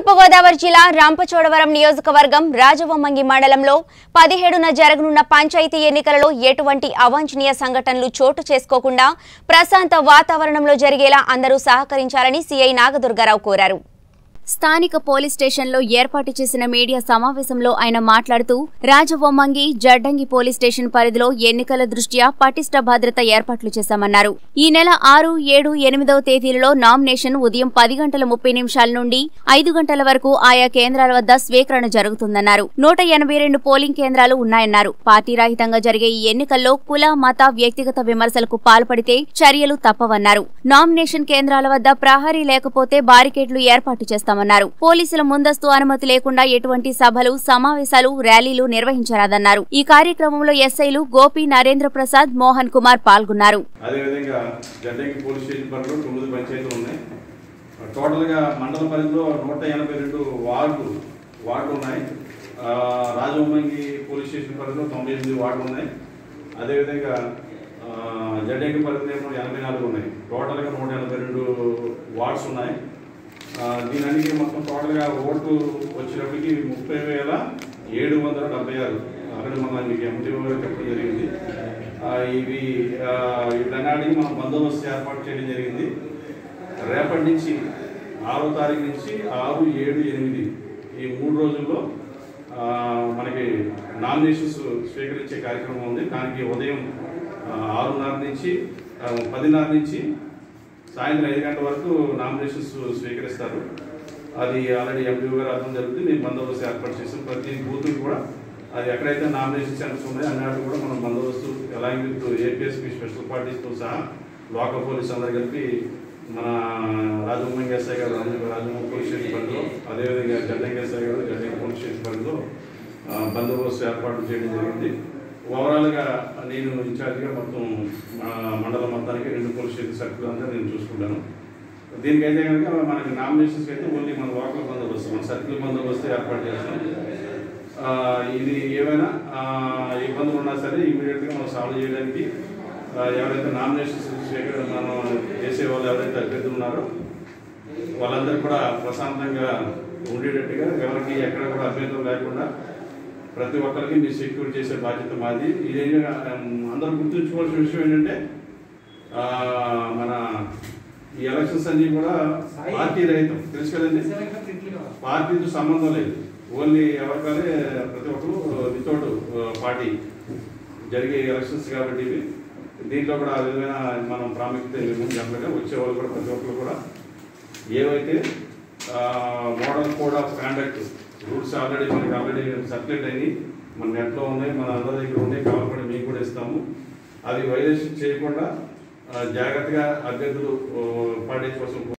తూర్పుగోదావరి జిల్లా రాంపచోడవరం నియోజకవర్గం రాజవొమ్మంగి మండలంలో పదిహేడున జరగనున్న పంచాయతీ ఎన్నికలలో ఎటువంటి అవాంఛనీయ సంఘటనలు చోటు చేసుకోకుండా ప్రశాంత వాతావరణంలో జరిగేలా అందరూ సహకరించాలని సీఐ నాగదుర్గారావు కోరారు స్థానిక పోలీస్ స్టేషన్లో ఏర్పాటు చేసిన మీడియా సమావేశంలో ఆయన మాట్లాడుతూ రాజవొమ్మంగి జడ్డంగి పోలీస్ స్టేషన్ పరిధిలో ఎన్నికల దృష్ట్యా పటిష్ట భద్రత ఏర్పాట్లు చేశామన్నారు ఈ నెల ఆరు ఏడు ఎనిమిదవ తేదీలలో నామినేషన్ ఉదయం పది గంటల ముప్పై నిమిషాల నుండి ఐదు గంటల వరకు ఆయా కేంద్రాల వద్ద స్వీకరణ జరుగుతుందన్నారు నూట ఎనభై రెండు పోలింగ్ కేంద్రాలు ఉన్నాయన్నారు పార్టీ రహితంగా జరిగే ఈ ఎన్నికల్లో కుల మత వ్యక్తిగత విమర్శలకు పాల్పడితే చర్యలు తప్పవన్నారు నామినేషన్ కేంద్రాల వద్ద ప్రహరీ లేకపోతే బారికేడ్లు ఏర్పాటు చేస్తామన్నారు పోలీసుల ముందస్తు అనుమతి లేకుండా ఎటువంటి సభలు సమావేశాలు ర్యాలీలు నిర్వహించరాదన్నారు ఈ కార్యక్రమంలో ఎస్ఐలు గోపి నరేంద్ర ప్రసాద్ మోహన్ కుమార్ పాల్గొన్నారు అదేవిధంగా జడ్డంగి పోలీస్ స్టేషన్ పరిధిలో తొమ్మిది పంచాయతీలు ఉన్నాయి టోటల్గా మండల పరిధిలో నూట ఎనభై రెండు వార్డు వార్డు ఉన్నాయి ఆ, రాజవొమ్మంగి పోలీస్ స్టేషన్ పరిధిలో తొంభై ఎనిమిది వార్డు ఉన్నాయి అదేవిధంగా ఆ, జడ్డంగి పరిధిలో ఏమో ఎనభై నాలుగు ఉన్నాయి టోటల్గా నూట ఎనభై రెండు వార్డ్స్ ఉన్నాయి ఆ, దీని అన్నిటికీ మొత్తం టోటల్గా ఓటు వచ్చినప్పటికి ముప్పై వేల ఏడు వందల డెబ్బై ఆరు అక్కడ మనం మీకు ఎంటీ గారు చెప్పడం జరిగింది ఆ, ఇవి ఆ, వీటన్నిటికీ మనం బందోబస్తు ఏర్పాటు చేయడం జరిగింది రేపటి నుంచి ఆరో తారీఖు నుంచి ఆరు ఏడు ఎనిమిది ఈ మూడు రోజుల్లో ఆ, మనకి నామినేషన్స్ స్వీకరించే కార్యక్రమం ఉంది దానికి ఉదయం ఆ, ఆరున్నర నుంచి ఆ, పదిన్నర నుంచి సాయంత్రం ఐదు గంటల వరకు నామినేషన్స్ స్వీకరిస్తారు అది ఆల్రెడీ ఎంపీ గారు అర్థం జరుగుతుంది మేము బందోబస్తు ఏర్పాటు చేసాం ప్రతి బూత్ కూడా అది ఎక్కడైతే నామినేషన్ సెంటర్స్ ఉన్నాయో అన్నట్టు కూడా మనం బందోబస్తు అలాగే విత్ ఏపీఎస్పీ స్పెషల్ పార్టీస్తో సహా లోకల్ పోలీస్ అందరు కలిపి మన రాజమోహన్ ఎస్ఐ గారు రాజు- రాజమోహన్ పోలీస్ స్టేషన్ పరిధిలో అదేవిధంగా జడ్డంగి ఎస్ఐ గారు జడ్డంగి పోలీస్ స్టేషన్ పరిధిలో ఆ, బందోబస్తు ఏర్పాటు చేయడం జరిగింది ఓవరాల్గా నేను ఇన్ఛార్జిగా మొత్తం ఆ, మండలం మొత్తానికి రెండు పోలీస్ స్టేషన్ సర్కిల్ అంతా నేను చూసుకుంటాను దీనికైతే కనుక మనకి నామినేషన్స్కి అయితే ఓన్లీ మన లోకల్ బందోబస్తు మన సర్కిల్ బందోబస్తు ఏర్పాటు చేస్తాం ఆ, ఇది ఏమైనా ఆ, ఇబ్బందులు ఉన్నా సరే ఇమీడియట్గా మనం సాల్వ్ చేయడానికి ఆ, ఎవరైతే నామినేషన్స్ స్వీకరణ మనం చేసే వాళ్ళు ఎవరైతే అభ్యర్థులు ఉన్నారో వాళ్ళందరూ కూడా ప్రశాంతంగా ఉండేటట్టుగా ఎవరికి ఎక్కడ కూడా అభ్యంతరం లేకుండా ప్రతి ఒక్కరికి మీరు సెక్యూర్ చేసే బాధ్యత మాది ఇదేగా అందరూ గుర్తుంచుకోవాల్సిన విషయం ఏంటంటే ఆ, మన ఈ ఎలక్షన్స్ అన్ని కూడా పార్టీ రహితం తెలుసు కదండి పార్టీతో సంబంధం లేదు ఓన్లీ ఎవరికాలే ప్రతి ఒక్కరు వితౌట్ పార్టీ జరిగే ఎలక్షన్స్ కాబట్టి ఇవి దీంట్లో కూడా ఆ విధమైన మనం ప్రాముఖ్యత ఇవ్వము జనరల్గా వచ్చే వాళ్ళు కూడా ప్రతి ఒక్కరు కూడా ఏవైతే model code of conduct rules already మనకి ఆల్రెడీ సర్క్యులేట్ అయినాయి మన నెట్లో ఉన్నాయి మన అందరి దగ్గర ఉన్నాయి కావాలంటే మీకు కూడా ఇస్తాము అది వైలేషన్ చేయకుండా ఆ, జాగ్రత్తగా అభ్యర్థులు ఆ, పాటించవలసిన